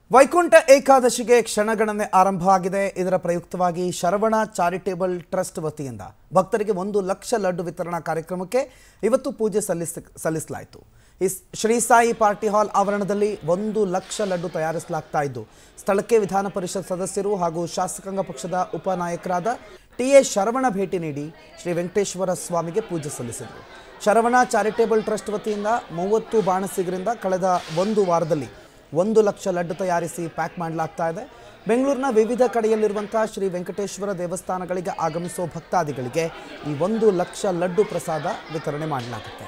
ವೈಕುಂಠ ಏಕಾದಶಿಗೆ ಕ್ಷಣಗಣನೆ ಆರಂಭ ಆಗಿದೆ ಇದರ ಪ್ರಯುಕ್ತವಾಗಿ ಶರವಣ ಚಾರಿಟೇಬಲ್ ಟ್ರಸ್ಟ್ ವತಿಯಿಂದ ಭಕ್ತರಿಗೆ ಒಂದು ಲಕ್ಷ ಲಡ್ಡು ವಿತರಣಾ ಕಾರ್ಯಕ್ರಮಕ್ಕೆ ಇವತ್ತು ಪೂಜೆ ಸಲ್ಲಿಸ ಸಲ್ಲಿಸಲಾಯಿತು ಈ ಸ್- ಶ್ರೀ ಸಾಯಿ ಪಾರ್ಟಿ ಹಾಲ್ ಆವರಣದಲ್ಲಿ ಒಂದು ಲಕ್ಷ ಲಡ್ಡು ತಯಾರಿಸಲಾಗ್ತಾ ಇದ್ದು ಸ್ಥಳಕ್ಕೆ ವಿಧಾನ ಪರಿಷತ್ ಸದಸ್ಯರು ಹಾಗೂ ಶಾಸಕಾಂಗ ಪಕ್ಷದ ಉಪನಾಯಕರಾದ ಟಿ ಎ ಶರವಣ ಭೇಟಿ ನೀಡಿ ಶ್ರೀ ವೆಂಕಟೇಶ್ವರ ಸ್ವಾಮಿಗೆ ಪೂಜೆ ಸಲ್ಲಿಸಿದರು ಶರವಣ ಚಾರಿಟೇಬಲ್ ಟ್ರಸ್ಟ್ ವತಿಯಿಂದ ಮೂವತ್ತು ಬಾಣಸಿಗರಿಂದ ಕಳೆದ ಒಂದು ವಾರದಲ್ಲಿ ಒಂದು ಲಕ್ಷ ಲಡ್ಡು ತಯಾರಿಸಿ ಪ್ಯಾಕ್ ಮಾಡಲಾಗ್ತಾ ಇದೆ ಬೆಂಗಳೂರಿನ ವಿವಿಧ ಕಡೆಯಲ್ಲಿರುವಂಥ ಶ್ರೀ ವೆಂಕಟೇಶ್ವರ ದೇವಸ್ಥಾನಗಳಿಗೆ ಆಗಮಿಸೋ ಭಕ್ತಾದಿಗಳಿಗೆ ಈ ಒಂದು ಲಕ್ಷ ಲಡ್ಡು ಪ್ರಸಾದ ವಿತರಣೆ ಮಾಡಲಾಗುತ್ತೆ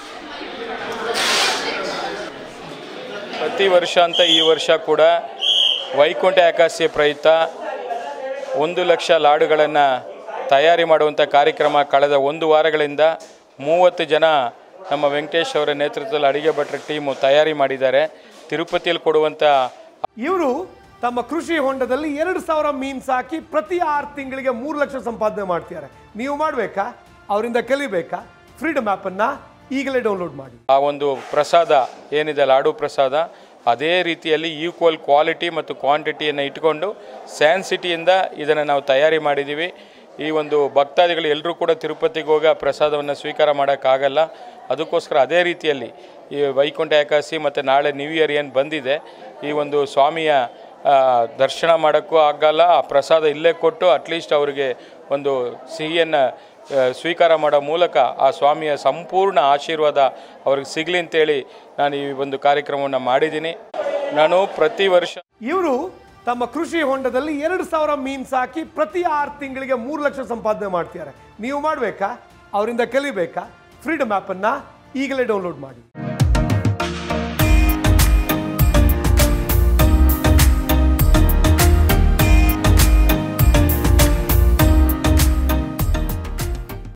ಪ್ರತಿ ವರ್ಷ ಅಂತ ಈ ವರ್ಷ ಕೂಡ ವೈಕುಂಠ ಏಕಾದಶಿ ಪ್ರಯುಕ್ತ ಒಂದು ಲಕ್ಷ ಲಾಡುಗಳನ್ನು ತಯಾರಿ ಮಾಡುವಂಥ ಕಾರ್ಯಕ್ರಮ ಕಳೆದ ಒಂದು ವಾರಗಳಿಂದ ಮೂವತ್ತು ಜನ ನಮ್ಮ ವೆಂಕಟೇಶ್ ಅವರ ನೇತೃತ್ವದಲ್ಲಿ ಅಡಿಗೆ ಭಟ್ರ ಟೀಮು ತಯಾರಿ ಮಾಡಿದ್ದಾರೆ ತಿರುಪತಿಯಲ್ಲಿ ಕೊಡುವಂಥ ಇವರು ತಮ್ಮ ಕೃಷಿ ಹೊಂಡದಲ್ಲಿ ಎರಡು ಸಾವಿರ ಮೀನ್ ಸಾಕಿ ಪ್ರತಿ ಆರು ತಿಂಗಳಿಗೆ ಮೂರು ಲಕ್ಷ ಸಂಪಾದನೆ ಮಾಡ್ತಿದ್ದಾರೆ ನೀವು ಮಾಡಬೇಕಾ ಅವರಿಂದ ಕಲಿಬೇಕಾ ಫ್ರೀಡಮ್ ಆ್ಯಪನ್ನು ಈಗಲೇ ಡೌನ್ಲೋಡ್ ಮಾಡಿ ಆ ಒಂದು ಪ್ರಸಾದ ಏನಿದೆ ಲಾಡು ಪ್ರಸಾದ ಅದೇ ರೀತಿಯಲ್ಲಿ ಈಕ್ವಲ್ ಕ್ವಾಲಿಟಿ ಮತ್ತು ಕ್ವಾಂಟಿಟಿಯನ್ನು ಇಟ್ಕೊಂಡು ಸ್ಯಾನ್ ಸಿಟಿಯಿಂದ ಇದನ್ನು ನಾವು ತಯಾರಿ ಮಾಡಿದ್ದೀವಿ ಈ ಒಂದು ಭಕ್ತಾದಿಗಳು ಎಲ್ಲರೂ ಕೂಡ ತಿರುಪತಿಗೆ ಹೋಗಿ ಆ ಪ್ರಸಾದವನ್ನು ಸ್ವೀಕಾರ ಮಾಡೋಕ್ಕಾಗಲ್ಲ ಅದಕ್ಕೋಸ್ಕರ ಅದೇ ರೀತಿಯಲ್ಲಿ ಈ ವೈಕುಂಠ ಏಕಾದಶಿ ಮತ್ತು ನಾಳೆ ನ್ಯೂ ಇಯರ್ ಏನು ಬಂದಿದೆ ಈ ಒಂದು ಸ್ವಾಮಿಯ ಆ, ದರ್ಶನ ಮಾಡೋಕ್ಕೂ ಆಗಲ್ಲ ಆ ಪ್ರಸಾದ ಇಲ್ಲೇ ಕೊಟ್ಟು ಅಟ್ಲೀಸ್ಟ್ ಅವರಿಗೆ ಒಂದು ಸಿಹಿಯನ್ನು ಆ, ಸ್ವೀಕಾರ ಮಾಡೋ ಮೂಲಕ ಆ ಸ್ವಾಮಿಯ ಸಂಪೂರ್ಣ ಆಶೀರ್ವಾದ ಅವ್ರಿಗೆ ಸಿಗಲಿ ಅಂತೇಳಿ ನಾನು ಈ ಒಂದು ಕಾರ್ಯಕ್ರಮವನ್ನು ಮಾಡಿದ್ದೀನಿ ನಾನು ಪ್ರತಿ ವರ್ಷ ಇವರು ತಮ್ಮ ಕೃಷಿ ಹೊಂಡದಲ್ಲಿ ಎರಡು ಸಾವಿರ ಮೀನ್ ಸಾಕಿ ಪ್ರತಿ ಆರು ತಿಂಗಳಿಗೆ ಮೂರು ಲಕ್ಷ ಸಂಪಾದನೆ ಮಾಡ್ತಿದ್ದಾರೆ ನೀವು ಮಾಡಬೇಕಾ ಅವರಿಂದ ಕಲಿಬೇಕಾ ಫ್ರೀಡಮ್ ಆ್ಯಪನ್ನು ಈಗಲೇ ಡೌನ್ಲೋಡ್ ಮಾಡಿ